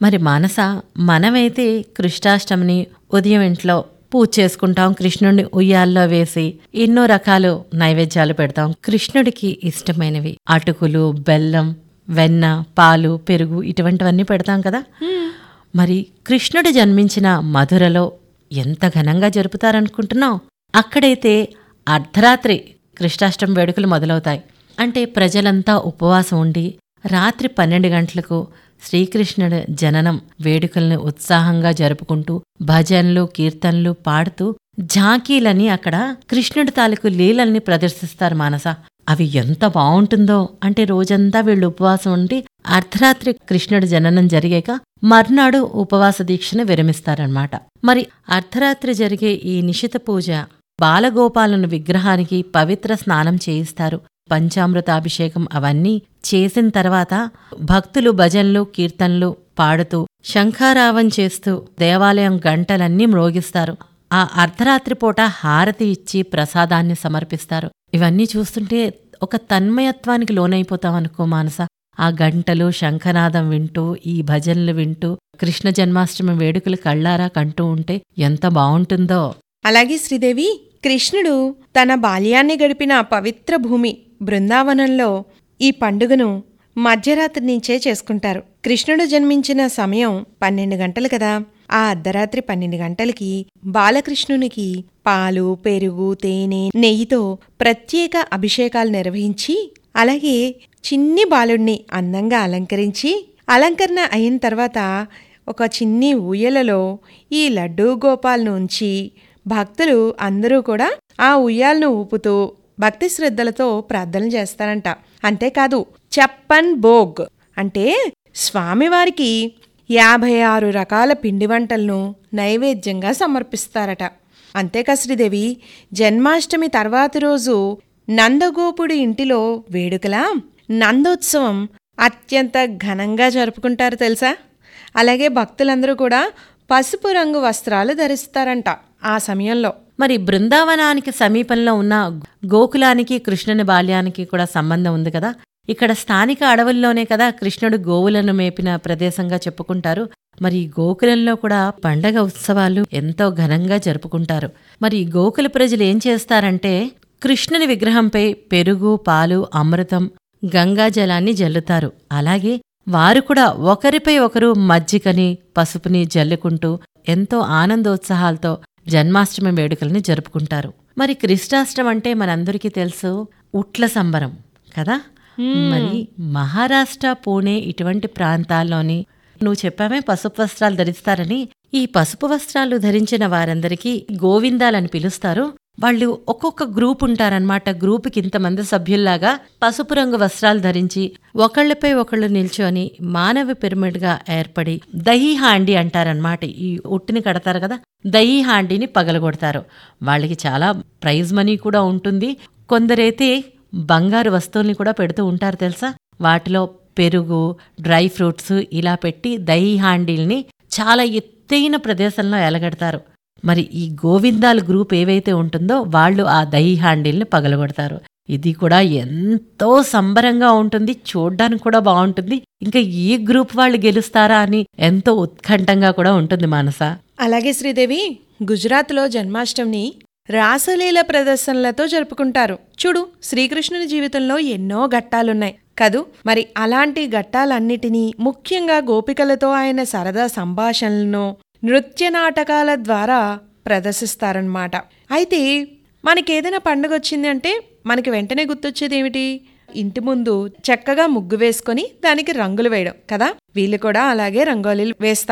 మరి మానస మనమైతే కృష్ణాష్టమిని ఉదయం ఇంట్లో పూజ చేసుకుంటాం కృష్ణుడిని ఉయ్యాల్లో వేసి ఎన్నో రకాలు నైవేద్యాలు పెడతాం కృష్ణుడికి ఇష్టమైనవి అటుకులు బెల్లం వెన్న పాలు పెరుగు ఇటువంటివన్నీ పెడతాం కదా మరి కృష్ణుడు జన్మించిన మధురలో ఎంత ఘనంగా జరుపుతారనుకుంటున్నావు అక్కడైతే అర్ధరాత్రి కృష్ణాష్టమి వేడుకలు మొదలవుతాయి అంటే ప్రజలంతా ఉపవాసం ఉండి రాత్రి పన్నెండు గంటలకు శ్రీకృష్ణుడి జననం వేడుకల్ని ఉత్సాహంగా జరుపుకుంటూ భజనలు కీర్తనలు పాడుతూ ఝాకీలని అక్కడ కృష్ణుడి తాలూకు లీలల్ని ప్రదర్శిస్తారు మానస అవి ఎంత బావుంటుందో అంటే రోజంతా వీళ్ళు ఉపవాసం ఉండి అర్ధరాత్రి కృష్ణుడి జననం జరిగాక మర్నాడు ఉపవాస దీక్షను విరమిస్తారన్నమాట మరి అర్ధరాత్రి జరిగే ఈ నిశిత పూజ బాలగోపాలను విగ్రహానికి పవిత్ర స్నానం చేయిస్తారు పంచామృతాభిషేకం అవన్నీ చేసిన తర్వాత భక్తులు భజనలు కీర్తనలు పాడుతూ శంఖారావం చేస్తూ దేవాలయం గంటలన్నీ మ్రోగిస్తారు ఆ అర్ధరాత్రి పూట హారతి ఇచ్చి ప్రసాదాన్ని సమర్పిస్తారు ఇవన్నీ చూస్తుంటే ఒక తన్మయత్వానికి లోనైపోతాం అనుకో మానస ఆ గంటలు శంఖనాదం వింటూ ఈ భజనలు వింటూ కృష్ణ జన్మాష్టమి వేడుకలు కళ్ళారా కంటూ ఉంటే ఎంత బావుంటుందో అలాగే శ్రీదేవి కృష్ణుడు తన బాల్యాన్ని గడిపిన పవిత్ర భూమి బృందావనంలో ఈ పండుగను మధ్యరాత్రి నుంచే చేసుకుంటారు కృష్ణుడు జన్మించిన సమయం పన్నెండు గంటలు కదా ఆ అర్ధరాత్రి పన్నెండు గంటలకి బాలకృష్ణునికి పాలు పెరుగు తేనె నెయ్యితో ప్రత్యేక అభిషేకాలు నిర్వహించి అలాగే చిన్ని బాలుణ్ణి అందంగా అలంకరించి అలంకరణ అయిన తర్వాత ఒక చిన్ని ఊయలలో ఈ లడ్డూ గోపాల్ను ఉంచి భక్తులు అందరూ కూడా ఆ ఉయ్యాలను ఊపుతూ భక్తి శ్రద్ధలతో ప్రార్థనలు చేస్తారంట అంతేకాదు చెప్పన్ భోగ్ అంటే స్వామివారికి యాభై ఆరు రకాల పిండి వంటలను నైవేద్యంగా సమర్పిస్తారట అంతేకా శ్రీదేవి జన్మాష్టమి తర్వాతి రోజు నందగోపుడి ఇంటిలో వేడుకలా నందోత్సవం అత్యంత ఘనంగా జరుపుకుంటారు తెలుసా అలాగే భక్తులందరూ కూడా పసుపు రంగు వస్త్రాలు ధరిస్తారంట ఆ సమయంలో మరి బృందావనానికి సమీపంలో ఉన్న గోకులానికి కృష్ణుని బాల్యానికి కూడా సంబంధం ఉంది కదా ఇక్కడ స్థానిక అడవుల్లోనే కదా కృష్ణుడు గోవులను మేపిన ప్రదేశంగా చెప్పుకుంటారు మరి ఈ గోకులంలో కూడా పండగ ఉత్సవాలు ఎంతో ఘనంగా జరుపుకుంటారు మరి ఈ గోకుల ప్రజలు ఏం చేస్తారంటే కృష్ణుని విగ్రహంపై పెరుగు పాలు అమృతం గంగాజలాన్ని జల్లుతారు అలాగే వారు కూడా ఒకరిపై ఒకరు మజ్జికని పసుపుని జల్లుకుంటూ ఎంతో ఆనందోత్సాహాలతో జన్మాష్టమి వేడుకల్ని జరుపుకుంటారు మరి కృష్ణాష్టమి అంటే మనందరికీ తెలుసు ఉట్ల సంబరం కదా మరి మహారాష్ట్ర పూణే ఇటువంటి ప్రాంతాల్లోని నువ్వు చెప్పామే పసుపు వస్త్రాలు ధరిస్తారని ఈ పసుపు వస్త్రాలు ధరించిన వారందరికీ గోవిందాలని పిలుస్తారు వాళ్ళు ఒక్కొక్క గ్రూప్ ఉంటారనమాట గ్రూపుకి ఇంతమంది సభ్యుల్లాగా పసుపు రంగు వస్త్రాలు ధరించి ఒకళ్ళపై ఒకళ్ళు నిల్చొని మానవ పిరమిడ్గా ఏర్పడి దహీ హాండి అంటారనమాట ఈ ఉట్టిని కడతారు కదా దహీ హాండీని పగలగొడతారు వాళ్ళకి చాలా ప్రైజ్ మనీ కూడా ఉంటుంది కొందరైతే బంగారు వస్తువుల్ని కూడా పెడుతూ ఉంటారు తెలుసా వాటిలో పెరుగు డ్రై ఫ్రూట్స్ ఇలా పెట్టి దహీ హాండీల్ని చాలా ఎత్తైన ప్రదేశంలో ఎలగడతారు మరి ఈ గోవిందాల గ్రూప్ ఏవైతే ఉంటుందో వాళ్ళు ఆ దహీ హాండీల్ని పగలగొడతారు ఇది కూడా ఎంతో సంబరంగా ఉంటుంది చూడ్డానికి కూడా బాగుంటుంది ఇంకా ఈ గ్రూప్ వాళ్ళు గెలుస్తారా అని ఎంతో ఉత్కంఠంగా కూడా ఉంటుంది మానస అలాగే శ్రీదేవి గుజరాత్లో జన్మాష్టమిని రాసలీల ప్రదర్శనలతో జరుపుకుంటారు చూడు శ్రీకృష్ణుని జీవితంలో ఎన్నో ఘట్టాలున్నాయి కదూ మరి అలాంటి ఘట్టాలన్నిటినీ ముఖ్యంగా గోపికలతో ఆయన సరదా సంభాషణలను నృత్య నాటకాల ద్వారా ప్రదర్శిస్తారన్నమాట అయితే మనకేదైనా పండుగ వచ్చింది అంటే మనకి వెంటనే గుర్తొచ్చేది ఏమిటి ఇంటి ముందు చక్కగా ముగ్గు వేసుకొని దానికి రంగులు వేయడం కదా వీళ్ళు కూడా అలాగే రంగోలీలు వేస్తారు